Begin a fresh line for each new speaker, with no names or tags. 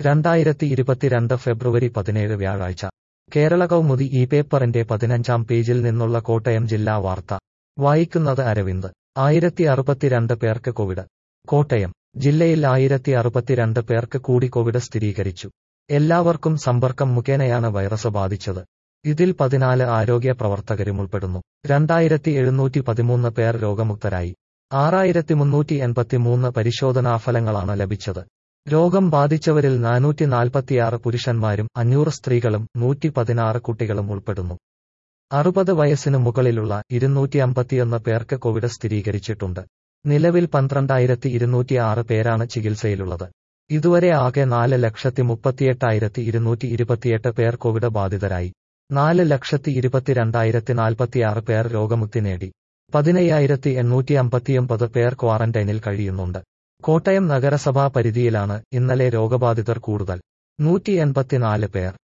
രണ്ടായിരത്തി ഇരുപത്തിരണ്ട് ഫെബ്രുവരി പതിനേഴ് വ്യാഴാഴ്ച കേരള കൗമുദി ഈ പേപ്പറിന്റെ പതിനഞ്ചാം പേജിൽ നിന്നുള്ള കോട്ടയം ജില്ലാ വാർത്ത വായിക്കുന്നത് അരവിന്ദ് ആയിരത്തി അറുപത്തിരണ്ട് പേർക്ക് കോവിഡ് കോട്ടയം ജില്ലയിൽ ആയിരത്തി അറുപത്തിരണ്ട് പേർക്ക് കൂടി കോവിഡ് സ്ഥിരീകരിച്ചു എല്ലാവർക്കും സമ്പർക്കം മുഖേനയാണ് വൈറസ് ബാധിച്ചത് ഇതിൽ പതിനാല് ആരോഗ്യ പ്രവർത്തകരും ഉൾപ്പെടുന്നു രണ്ടായിരത്തി എഴുന്നൂറ്റി പതിമൂന്ന് പേർ രോഗമുക്തരായി ആറായിരത്തി മുന്നൂറ്റി എൺപത്തിമൂന്ന് പരിശോധനാഫലങ്ങളാണ് ലഭിച്ചത് രോഗം ബാധിച്ചവരിൽ നാനൂറ്റി നാൽപ്പത്തിയാറ് പുരുഷന്മാരും അഞ്ഞൂറ് സ്ത്രീകളും നൂറ്റി പതിനാറ് കുട്ടികളും ഉൾപ്പെടുന്നു അറുപത് വയസ്സിന് മുകളിലുള്ള ഇരുന്നൂറ്റി അമ്പത്തിയൊന്ന് പേർക്ക് കോവിഡ് സ്ഥിരീകരിച്ചിട്ടുണ്ട് നിലവിൽ പന്ത്രണ്ടായിരത്തി ഇരുന്നൂറ്റി ആറ് പേരാണ് ചികിത്സയിലുള്ളത് ഇതുവരെ ആകെ നാല് ലക്ഷത്തി മുപ്പത്തിയെട്ടായിരത്തി ഇരുന്നൂറ്റി ഇരുപത്തിയെട്ട് പേർ കോവിഡ് ബാധിതരായി നാല് ലക്ഷത്തി ഇരുപത്തിരണ്ടായിരത്തി നാൽപ്പത്തിയാറ് പേർ രോഗമുക്തി നേടി പതിനയ്യായിരത്തി എണ്ണൂറ്റി അമ്പത്തിയൊമ്പത് പേർ ക്വാറന്റൈനിൽ കഴിയുന്നുണ്ട് കോട്ടയം നഗരസഭാ പരിധിയിലാണ് ഇന്നലെ രോഗബാധിതർ കൂടുതൽ നൂറ്റി എൺപത്തിനാല് പേർ